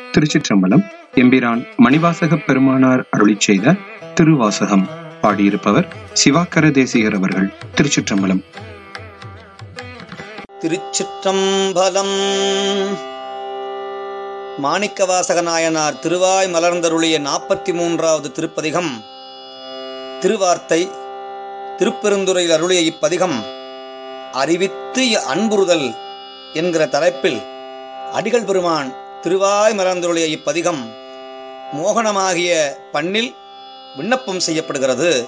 திருச்சிற்றம்பலம் எம்பிரான் மணிவாசக பெருமானார் அருளிச் செய்த திருவாசகம் பாடியிருப்பவர் சிவாக்கர தேசிகர் அவர்கள் திருச்சிற்றம்பலம் திருச்சிற்றம்பலம் மாணிக்கவாசக நாயனார் திருவாய் மலர்ந்தருளிய நாற்பத்தி மூன்றாவது திருப்பதிகம் திருவார்த்தை திருப்பெருந்துறையில் அருளிய இப்பதிகம் அறிவித்து அன்புறுதல் என்கிற தலைப்பில் அடிகள் பெருமான் திருவாய் மலர்ந்தருளிய இப்பதிகம் மோகனமாகிய பண்ணில் விண்ணப்பம் செய்யப்படுகிறது